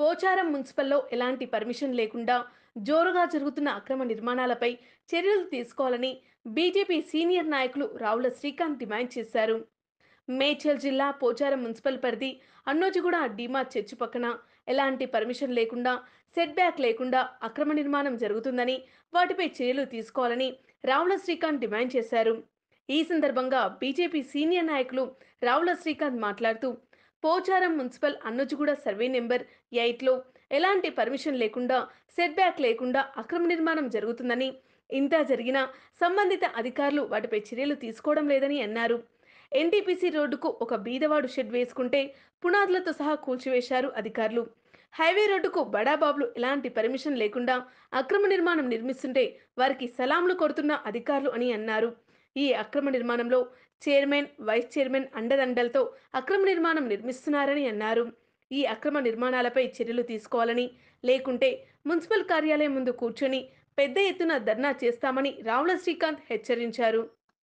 పోచారం మున్సిపల్లో ఎలాంటి పర్మిషన్ లేకుండా జోరుగా జరుగుతున్న అక్రమ నిర్మాణాలపై చర్యలు తీసుకోవాలని బీజేపీ సీనియర్ నాయకులు రావుల శ్రీకాంత్ డిమాండ్ చేశారు మేడ్చల్ జిల్లా పోచారం మున్సిపల్ పరిధి అన్నోజిగూడ డీమార్ట్ చర్చి పక్కన ఎలాంటి పర్మిషన్ లేకుండా సెట్ బ్యాక్ లేకుండా అక్రమ నిర్మాణం జరుగుతుందని వాటిపై చర్యలు తీసుకోవాలని రావుల శ్రీకాంత్ డిమాండ్ చేశారు ఈ సందర్భంగా బీజేపీ సీనియర్ నాయకులు రావుల శ్రీకాంత్ మాట్లాడుతూ Pocharam municipal Annojiguda survey number ఎయిట్లో ఎలాంటి పర్మిషన్ లేకుండా సెట్ బ్యాక్ లేకుండా అక్రమ నిర్మాణం జరుగుతుందని ఇంత జరిగినా సంబంధిత అధికారులు వాటిపై చర్యలు తీసుకోవడం లేదని అన్నారు ఎన్టీపీసీ రోడ్డుకు ఒక బీదవాడు షెడ్ వేసుకుంటే పునాదులతో సహా కూల్చివేశారు అధికారులు హైవే రోడ్డుకు బడాబాబులు ఎలాంటి పర్మిషన్ లేకుండా అక్రమ నిర్మాణం నిర్మిస్తుంటే వారికి సలాంలు కొడుతున్న అధికారులు అని అన్నారు ఈ అక్రమ నిర్మాణంలో చైర్మన్ వైస్ చైర్మన్ అండదండలతో అక్రమ నిర్మాణం నిర్మిస్తున్నారని అన్నారు ఈ అక్రమ నిర్మాణాలపై చర్యలు తీసుకోవాలని లేకుంటే మున్సిపల్ కార్యాలయం ముందు కూర్చొని పెద్ద ఎత్తున ధర్నా చేస్తామని రావుల శ్రీకాంత్ హెచ్చరించారు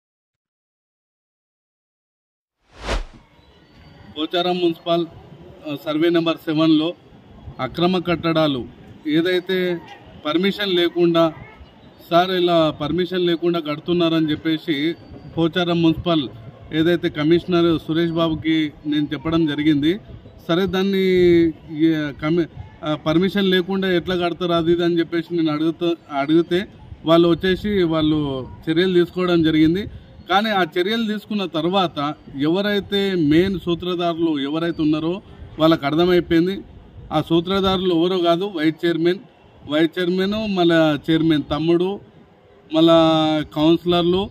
పోచారం మున్సిపల్ ఆ, సర్వే నెంబర్ సెవెన్లో అక్రమ కట్టడాలు ఏదైతే పర్మిషన్ లేకుండా సార్ ఇలా పర్మిషన్ లేకుండా కడుతున్నారని చెప్పేసి పోచారం మున్సిపల్ ఏదైతే కమిషనర్ సురేష్ బాబుకి నేను చెప్పడం జరిగింది సరే దాన్ని ఈ కమి ఆ, పర్మిషన్ లేకుండా ఎట్లా కడతారు అది ఇది అని చెప్పేసి నేను అడుగుతా అడిగితే వాళ్ళు వచ్చేసి వాళ్ళు చర్యలు తీసుకోవడం జరిగింది కానీ ఆ చర్యలు తీసుకున్న తర్వాత ఎవరైతే మెయిన్ సూత్రధారులు ఎవరైతే ఉన్నారో వాళ్ళకి అర్థమైపోయింది ఆ సూత్రధారులు ఎవరో కాదు వైస్ చైర్మన్ వైస్ చైర్మన్ మళ్ళా చైర్మన్ తమ్ముడు మళ్ళా కౌన్సిలర్లు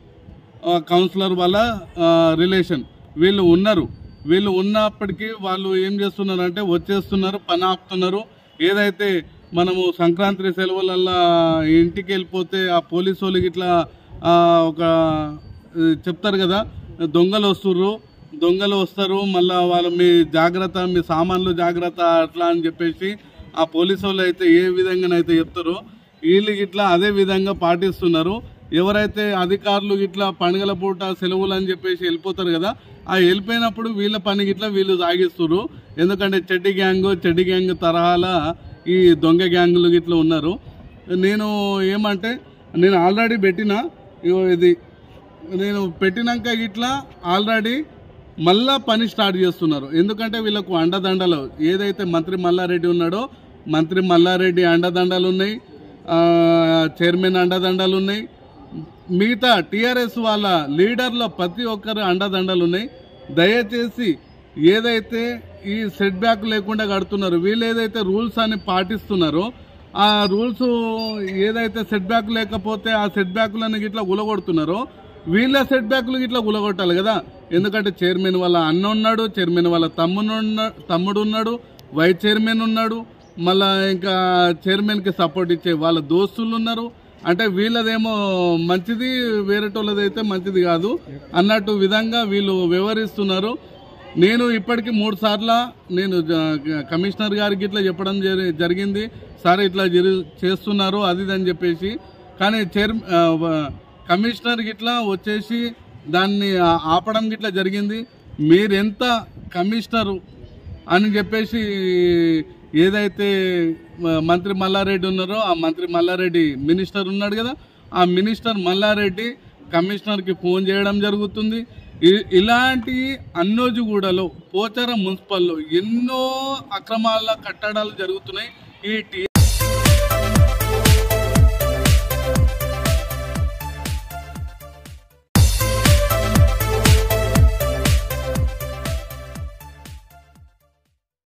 ఆ, కౌన్సిలర్ వాళ్ళ ఆ, రిలేషన్ వీళ్ళు ఉన్నారు వీళ్ళు ఉన్నప్పటికీ వాళ్ళు ఏం చేస్తున్నారు అంటే వచ్చేస్తున్నారు పని ఆపుతున్నారు ఏదైతే మనము సంక్రాంతి సెలవులల్లా ఇంటికి వెళ్ళిపోతే ఆ పోలీసు వాళ్ళకి ఇట్లా ఆ, ఒక ఆ, చెప్తారు కదా దొంగలు వస్తుర్రు దొంగలు వస్తారు మళ్ళా వాళ్ళు మీ జాగ్రత్త మీ సామాన్లు జాగ్రత్త అట్లా అని చెప్పేసి ఆ పోలీసు వాళ్ళు అయితే ఏ విధంగానైతే చెప్తారో వీళ్ళు ఇట్లా అదే విధంగా పాటిస్తున్నారు ఎవరైతే అధికారులు ఇట్లా పండుగల పూట సెలవులు అని చెప్పేసి వెళ్ళిపోతారు కదా ఆ వెళ్ళిపోయినప్పుడు వీళ్ళ పని ఇట్లా వీళ్ళు సాగిస్తున్నారు ఎందుకంటే చెడ్డి గ్యాంగ్ చెడ్డి గ్యాంగ్ తరహాల ఈ దొంగ గ్యాంగులు ఇట్లా ఉన్నారు నేను ఏమంటే నేను ఆల్రెడీ పెట్టిన ఇగో ఇది నేను పెట్టినాక ఇట్లా ఆల్రెడీ మళ్ళా పని స్టార్ట్ చేస్తున్నారు ఎందుకంటే వీళ్ళకు అండదండలు ఏదైతే మంత్రి మల్లారెడ్డి ఉన్నాడో మంత్రి మల్లారెడ్డి అండదండలు ఉన్నాయి ఆ, చైర్మన్ అండదండలు ఉన్నాయి మిగతా టీఆర్ఎస్ వాళ్ళ లీడర్ల ప్రతి ఒక్కరు అండదండలు ఉన్నాయి దయచేసి ఏదైతే ఈ సెట్ బ్యాక్ లేకుండా కడుతున్నారు వీళ్ళు ఏదైతే రూల్స్ అని పాటిస్తున్నారో ఆ రూల్స్ ఏదైతే సెట్ బ్యాక్ లేకపోతే ఆ సెట్ బ్యాక్లను ఇట్లా గులగొడుతున్నారో వీళ్ళ సెట్ బ్యాక్లు ఇట్లా గులగొట్టాలి కదా ఎందుకంటే చైర్మన్ వాళ్ళ అన్న ఉన్నాడు చైర్మన్ వాళ్ళ తమ్ముడు ఉన్న- తమ్ముడు ఉన్నాడు వైస్ చైర్మన్ ఉన్నాడు మళ్ళా ఇంకా చైర్మన్కి సపోర్ట్ ఇచ్చే వాళ్ళ దోస్తులు ఉన్నారు అంటే వీళ్ళదేమో మంచిది వేరేటోళ్ళదైతే మంచిది కాదు అన్నట్టు విధంగా వీళ్ళు వ్యవహరిస్తున్నారు నేను ఇప్పటికి మూడు సార్ల నేను జ- కమిషనర్ గారికి ఇట్లా చెప్పడం జరి- జరిగింది సార్ ఇట్లా జరి- చేస్తున్నారు అది ఇది అని చెప్పేసి కానీ చైర్ ఆ, వ- కమిషనర్ గిట్లా వచ్చేసి దాన్ని ఆ- ఆపడం గిట్లా జరిగింది మీరెంత కమిషనరు అని చెప్పేసి ఏదైతే మ- మంత్రి మల్లారెడ్డి ఉన్నారో ఆ మంత్రి మల్లారెడ్డి మినిస్టర్ ఉన్నాడు కదా ఆ మినిస్టర్ మల్లారెడ్డి కమిషనర్కి ఫోన్ చేయడం జరుగుతుంది ఇ- ఇలాంటి అన్నోజుగూడలో పోచారం మున్సిపల్లో ఎన్నో అక్రమాల కట్టడాలు జరుగుతున్నాయి ఈ టీ